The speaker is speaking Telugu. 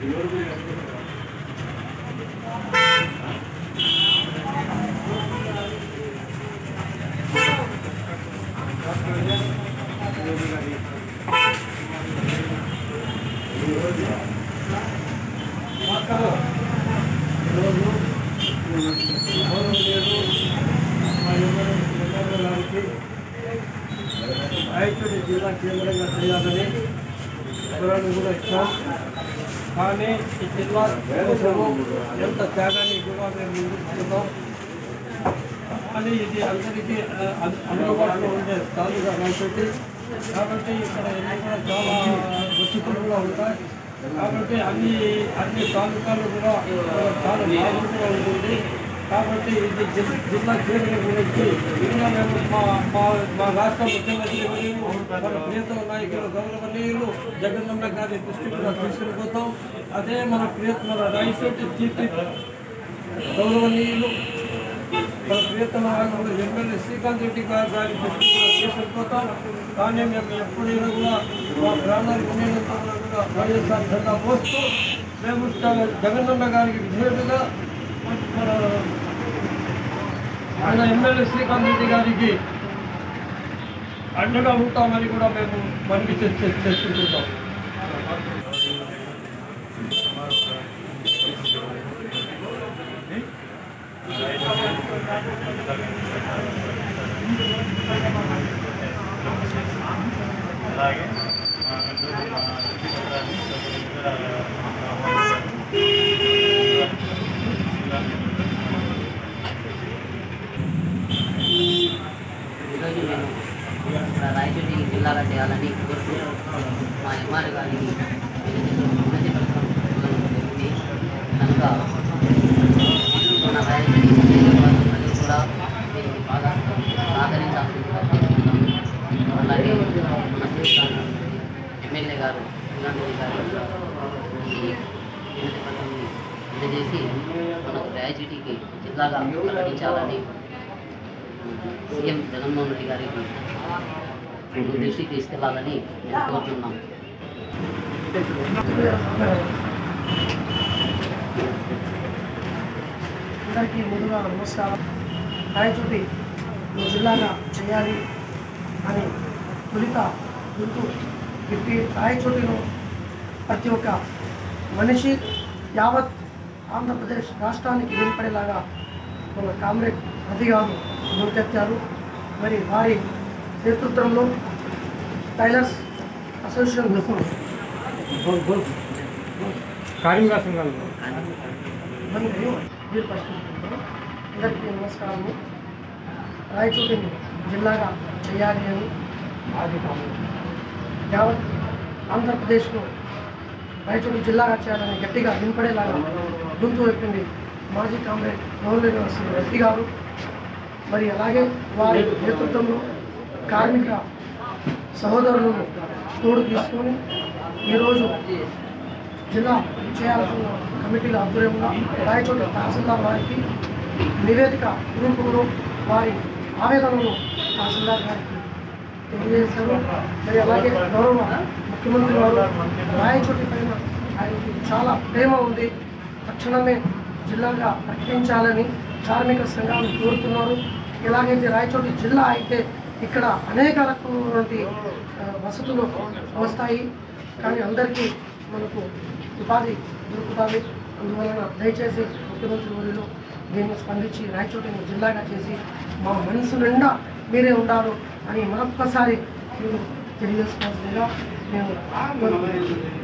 ఈరోజు గౌరవనీయులు మా ఎమ్మెల్యే ఎమ్మెల్యే గారికి రాయచూడి జిల్లా కేంద్రంగా చేయాలని వివరాలు కూడా ఇచ్చాం కానీ ఈ జిల్లా కోసము ఎంత త్యాగాన్ని కూడా మేము ముందుకున్నాం కానీ ఇది అందరికీ ఆ, అన్- అందుబాటులో ఉండే స్థాయిగా రాయచోటి కాబట్టి ఇక్కడ ఎన్ని కూడా చాలా వసతులు కూడా ఉంటాయి కాబట్టి అన్ని అన్ని తాలూకాలు కూడా ఆ, చాలా బాగుంటుగా ఉంటుంది కాబట్టి ఇది జి- జిల్లా కేంద్రం గురించి ఇంకా మేము మా మా మా రాష్ట్ర ముఖ్యమంత్రి వర్యులు, మన ప్రియతమ నాయకులు గౌరవనీయులు జగన్మోహన్ గారి దృష్టి కూడా తీసుకుని పోతాం అదే మన ప్రియతమ రాయచోటి చీఫ్ గౌరవనీయులు మన ప్రియతమ నాయకుడు ఎమ్మెల్యే శ్రీకాంత్ రెడ్డి గారు గారి దృష్టి కూడా తీసుకుపోతాం కానీ మేము ఎప్పుడైనా కూడా మా ప్రాణాలు ఉండేంత వరకు కూడా వైఎస్ఆర్ జెండా మోస్తూ మేము జగ- జగనన్న గారికి విధేయులుగా మన మన ఎమ్మెల్యే శ్రీకాంత్ రెడ్డి గారికి అండగా ఉంటామని కూడా మేము మనవి చేసి చేసుకుంటున్నాం అలాగే మా అందరూ మా అధ్యక్షురాలు సభ్యులుగా ఈరోజు నేను ఇక్కడ రాయచోటి జిల్లాగా చేయాలని కోరుతూ మా ఎంఆర్ గారికి వినతి పత్రం ఇవ్వడం జరిగింది కనుక మన రాయచోటి నియోజకవర్గం ప్రజలు కూడా దీనికి బాగా సహకరించాల్సిందిగా కోరుతున్నాము అలాగే మన శ్రీకాంత్ ఎమ్మెల్యే గారు శ్రీకాంత్ గారు ఈ వినతి పత్రాన్ని అందజేసి మనకు రాయచోటికి జిల్లాగా ప్రకటించాలని సీఎం జగన్మోహన్ రెడ్డి గారికి దృష్టికి తీసుకెళ్లాలని నేను కోరుతున్నాం అందరికీ ముందుగా నమస్కారం రాయచోటి ఈ జిల్లాగా చేయాలి అని తొలిత గుర్తు పెట్టి రాయచోటిలో ప్రతి ఒక్క మనిషి యావత్ ఆంధ్రప్రదేశ్ రాష్ట్రానికి వినపడేలాగా మన కామ్రేడ్ రవి గారు ముంచెత్తారు మరి వారి నేతృత్వంలో టైలర్స్ అసోసియేషన్ కార్మిక సంఘాలు మరియు వీరు ప్రశ్నిస్తున్నారు అందరికీ నమస్కారము రాయచోటిని జిల్లాగా చేయాలి అని యావత్ ఆంధ్రప్రదేశ్లో రాయచోటి జిల్లాగా చేయాలని గట్టిగా వినపడేలాగా గొంతు చెప్పింది మాజీ కామ్రేడ్ గౌరవ శ్రీ రెడ్డి గారు మరి అలాగే వారి నేతృత్వంలో కార్మిక సహోదరులను తోడు తీసుకొని ఈరోజు జిల్లా చేయాల్సిన కమిటీల ఆధ్వర్యంలో రాయచోటి తహసీల్దార్ వారికి నివేదిక రూపంలో వారి ఆవేదనను తహసీల్దార్ గారికి తెలియజేశారు మరి అలాగే గౌరవ ముఖ్యమంత్రి వారు రాయచోటి పైన ఆయనకి చాలా ప్రేమ ఉంది తక్షణమే జిల్లాగా ప్రకటించాలని కార్మిక సంఘాలు కోరుతున్నారు ఎలాగైతే రాయచోటి జిల్లా అయితే ఇక్కడ అనేక రకమైనటువంటి ఆ, వసతులు వస్తాయి కానీ అందరికీ మనకు ఉపాధి దొరుకుతుంది అందువలన దయచేసి ముఖ్యమంత్రి వర్యులు దీన్ని స్పందించి రాయచోటిని జిల్లాగా చేసి మా మనసు నిండా మీరే ఉండారు అని మరొక్కసారి మీరు తెలియజేసుకోవాల్సిందిగా మేము కోరుకుంటున్నాము.